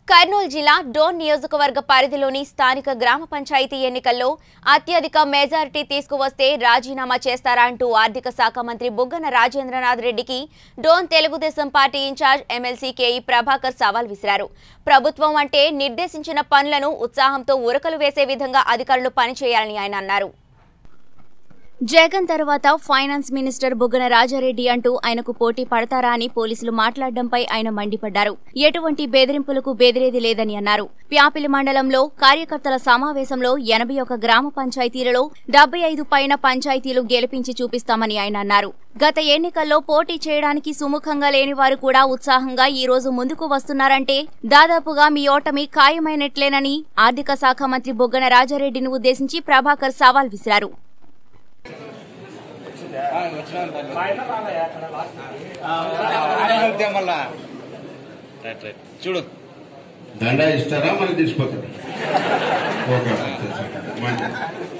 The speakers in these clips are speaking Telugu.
కర్నూలు జిల్లా డోన్ నియోజకవర్గ పరిధిలోని స్థానిక గ్రామ పంచాయతీ ఎన్నికల్లో అత్యధిక మెజారిటీ తీసుకువస్తే రాజీనామా చేస్తారా అంటూ ఆర్థిక శాఖ మంత్రి బుగ్గన రాజేంద్రనాథ్ రెడ్డికి Dhone Telugu Desam party in charge MLC K E Prabhakar సవాల్ విసిరారు ప్రభుత్వం అంటే నిర్దేశించిన పనులను ఉత్సాహంతో ఉరకలు వేసే విధంగా అధికారులు పనిచేయాలని ఆయన అన్నారు జగన్ తర్వాత ఫైనాన్స్ మినిస్టర్ బుగ్గన రాజారెడ్డి అంటూ ఆయనకు పోటీ పడతారా అని పోలీసులు మాట్లాడడంపై ఆయన మండిపడ్డారు ఎటువంటి బెదిరింపులకు బెదిరేది లేదని అన్నారు ప్యాపిలి మండలంలో కార్యకర్తల సమావేశంలో ఎనభై ఒక గ్రామ పంచాయతీలలో డెబ్బై ఐదు పైన పంచాయతీలు గెలిపించి చూపిస్తామని ఆయన అన్నారు గత ఎన్నికల్లో పోటీ చేయడానికి సుముఖంగా లేని వారు కూడా ఉత్సాహంగా ఈ రోజు ముందుకు వస్తున్నారంటే దాదాపుగా మీ ఓటమి ఖాయమైనట్లేనని ఆర్థిక శాఖ మంత్రి బుగ్గన రాజారెడ్డిని ఉద్దేశించి ప్రభాకర్ సవాల్ విసిరారు మళ్ళా రైట్ రైట్ చూడు దండ ఇస్తారా మళ్ళీ తీసుకుపోతారా ఓకే మంచిది.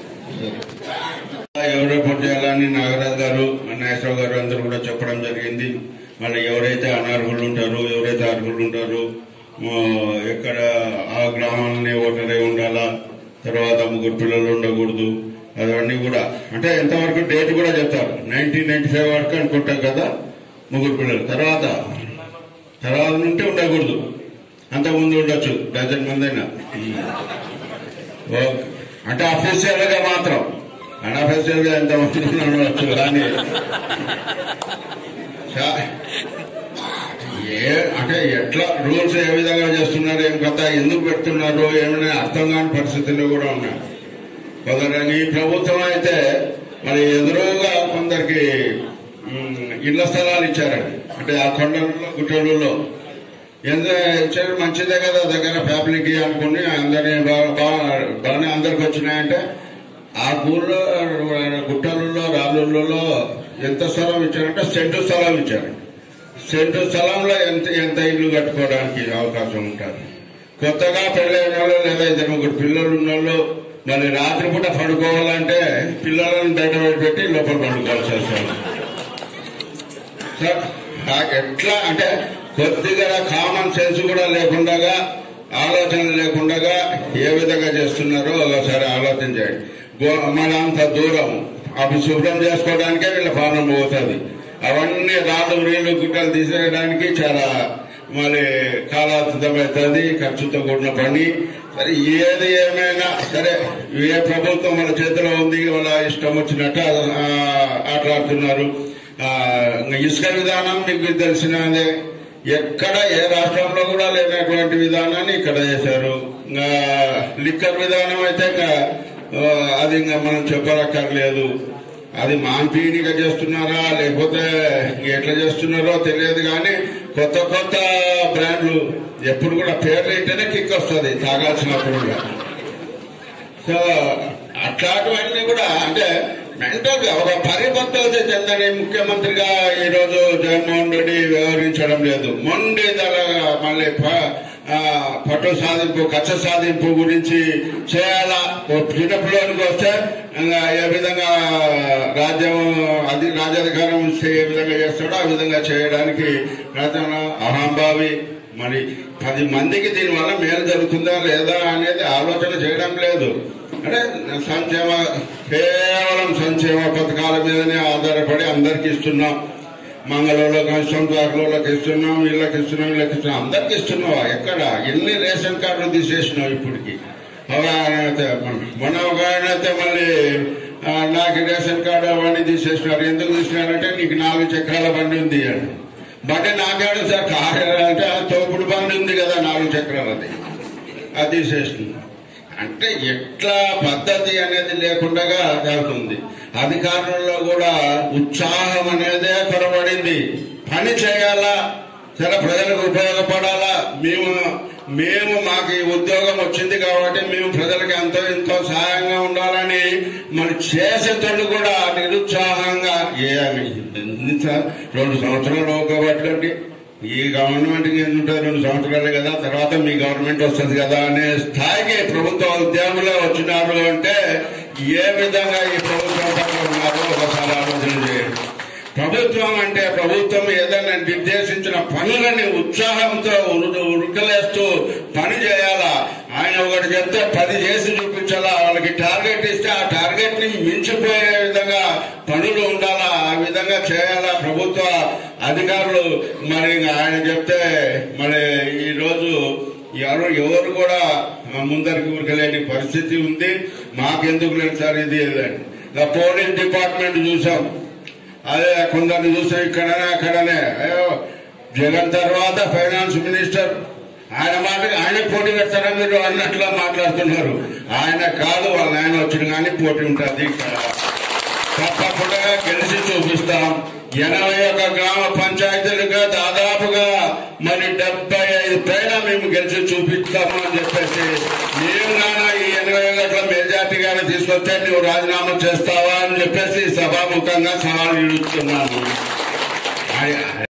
ఎవరో పోటీ చేయాలని నాగరాజు గారు నాగేశ్వరరావు గారు అందరూ కూడా చెప్పడం జరిగింది మళ్ళీ ఎవరైతే అనర్హులు ఉంటారో ఎవరైతే అర్హులు ఉంటారో ఆ, ఎక్కడ ఆ గ్రామాలని ఓటరై ఉండాలా తర్వాత ముగ్గురు పిల్లలు ఉండకూడదు అవన్నీ కూడా అంటే ఎంతవరకు డేట్ కూడా చెప్తారు నైన్టీన్ నైన్టీ ఫైవ్ వరకు అనుకుంటాం కదా ముగ్గురు పిల్లలు తర్వాత తర్వాత నుండి ఉండకూడదు అంతకుముందు ఉండొచ్చు డజన్ మంది అయినా ఓకే. అంటే అఫీషియల్ గా మాత్రం అన్అఫీషియల్ గా ఎంత మంది ఉండవచ్చు కానీ చా- ఏ అంటే ఎట్లా రూల్స్ ఏ విధంగా చేస్తున్నారు ఏం కథ ఎందుకు పెడుతున్నారు ఏమైనా అర్థం కాని పరిస్థితుల్లో కూడా ఉన్నాయి కొందరు ఈ ప్రభుత్వం అయితే మరి ఎదురుగా కొందరికి ఉమ్, ఇళ్ల స్థలాలు ఇచ్చారండి అంటే ఆ కొండలలో గుట్టలలో ఎంత ఇచ్చారు మంచిదే కదా దగ్గర ఫ్యామిలీకి అనుకుని అందరినీ బాగా బాగా- బాగానే అందరికి వచ్చినాయంటే ఆ ఊళ్ళో గుట్టలలో రాళ్ళల్లో ఎంత స్థలం ఇచ్చారంటే సెంటు స్థలం ఇచ్చారు సెంటు స్థలంలో ఎంత ఎంత ఇల్లు కట్టుకోవడానికి అవకాశం ఉంటుంది కొత్తగా పెళ్ళైన వాళ్ళు లేదా ఇద్దరు ముగ్గురు పిల్లలు ఉన్న వాళ్ళు మరి రాత్రిపూట పడుకోవాలంటే పిల్లలను బయట పెట్టి లోపల పడుకోవాల్సి వస్తుంది సార్, నాకు ఎట్లా అంటే కొద్దిగా కామన్ సెన్స్ కూడా లేకుండా ఆలోచన లేకుండా ఏ విధంగా చేస్తున్నారో ఒకసారి ఆలోచన చేయండి గో- మన అంత దూరం అవి శుభ్రం చేసుకోవడానికే వీళ్ళ పాలన పోతుంది అవన్నీ రాళ్ళు నీళ్లు గుట్టలు తీసేయడానికి చాలా మరి కాలాతీతమవుతుంది ఖర్చుతో కూడిన పని సరే ఏది ఏమైనా సరే ఏ ప్రభుత్వం మన చేతిలో ఉంది వాళ్ళ ఇష్టం వచ్చినట్టు ఆ, ఆటలాడుతున్నారు ఆ, ఇంకా ఇసుక విధానం మీకు తెలిసినదే ఎక్కడ ఏ రాష్ట్రంలో కూడా లేనటువంటి విధానాన్ని ఇక్కడ చేశారు ఇంకా లిక్కర్ విధానం అయితే ఇంకా ఆ, అది ఇంకా మనం చెప్పనక్కర్లేదు అది మాన్పీనిగా చేస్తున్నారా లేకపోతే ఎట్లా చేస్తున్నారో తెలియదు కానీ కొత్త కొత్త బ్రాండ్లు ఎప్పుడు కూడా పేర్లు అయితేనే కిక్ వస్తుంది తాగాల్సినప్పుడు కూడా సో అట్లాంటివన్నీ కూడా అంటే మెంటల్ గా ఒక పరిపక్వత చెందని ముఖ్యమంత్రిగా ఈ రోజు జగన్మోహన్ రెడ్డి వ్యవహరించడం లేదు మొండి ధరగా మళ్ళీ ప- ఆ, పట్టు సాధింపు కచ్చ సాధింపు గురించి చేయాలా ఓ పిలుపులోనికి వస్తే ఇంకా ఏ విధంగా రాజ్యం అది రాజ్యాధికారం ఇస్తే ఏ విధంగా చేస్తాడో ఆ విధంగా చేయడానికి రాజ్యాంగ అహంభావి మరి పది మందికి దీనివల్ల మేలు జరుగుతుందా లేదా అనేది ఆలోచన చేయడం లేదు అంటే సంక్షేమ కేవలం సంక్షేమ పథకాల మీదనే ఆధారపడి అందరికి ఇస్తున్నాం మంగళూరులోకి ఇస్తున్నాం ద్వారలోకి ఇస్తున్నాం వీళ్ళకి ఇస్తున్నాం వీళ్ళకి ఇస్తున్నాం అందరికి ఇస్తున్నావా ఎక్కడ ఎన్ని రేషన్ కార్డులు తీసేసినావు ఇప్పటికి ఒక ఆయన అయితే మొన్న- మొన్న ఒక ఆయన అయితే మళ్ళీ ఆ, నాకు రేషన్ కార్డు అవన్నీ తీసేసినారు ఎందుకు తీసినారంటే నీకు నాలుగు చక్రాల బండి ఉంది అని బండి నాకాడు సార్ కారు అంటే ఆ తోపుడు బండి ఉంది కదా నాలుగు చక్రాలది అది తీసేస్తుంది అంటే ఎట్లా పద్ధతి అనేది లేకుండా అవుతుంది అధికారుల్లో కూడా ఉత్సాహం అనేదే కొరబడింది పని చేయాలా సరే ప్రజలకు ఉపయోగపడాలా మేము మేము మాకు ఈ ఉద్యోగం వచ్చింది కాబట్టి మేము ప్రజలకు ఎంతో ఎంతో సహాయంగా ఉండాలని మరి చేసేటోళ్ళు కూడా నిరుత్సాహంగా ఏమి ఎన్ని సా- రెండు సంవత్సరాలు ఒక్కబట్టండి ఈ గవర్నమెంట్ కి ఉంటుంది రెండు సంవత్సరాలే కదా తర్వాత మీ గవర్నమెంట్ వస్తుంది కదా అనే స్థాయికి ప్రభుత్వ ఉద్యమంలో వచ్చినారు అంటే ఏ విధంగా ఈ ప్రభుత్వం పట్ల ఉన్నారో ఒకసారి ఆలోచన చేయండి ప్రభుత్వం అంటే ప్రభుత్వం ఏదైనా నిర్దేశించిన పనులని ఉత్సాహంతో ఉరు- ఉరుకలేస్తూ పని చేయాలా ఆయన ఒకటి చెప్తే పది చేసి చూపించాలా వాళ్ళకి టార్గెట్ ఇస్తే ఆ టార్గెట్ ని మించిపోయే విధంగా పనులు ఉండాలా ఆ విధంగా చేయాలా ప్రభుత్వ అధికారులు మరి ఆయన చెప్తే మరి ఈ రోజు ఎవరు ఎవరు కూడా ముందరికి ఉరకలేని పరిస్థితి ఉంది మాకెందుకు లేదు సార్ ఇది ఇదని. ఇలా పోలీస్ డిపార్ట్మెంట్ చూసాం అదే కొందరిని చూసాం ఇక్కడనే అక్కడనే అయ్యో జగన్ తర్వాత ఫైనాన్స్ మినిస్టర్ ఆయన మాట ఆయన పోటీ పెడతారా మీరు అన్నట్లా మాట్లాడుతున్నారు ఆయన కాదు వాళ్ళ ఆయన వచ్చిన కానీ పోటీ ఉంటుంది ఇక్కడ తప్పకుండా గెలిచి చూపిస్తాం ఎనభై ఒక గ్రామ పంచాయతీలుగా దాదాపుగా మరి డెబ్బై ఐదు పైన మేము గెలిచి చూపిస్తాము అని చెప్పేసి నేను నాన్న ఈ ఎనభై ఒకట్ల మెజార్టీ గాని తీసుకొస్తే నువ్వు రాజీనామా చేస్తావా అని చెప్పేసి సభాముఖంగా సవాల్ ఇడుస్తున్నాను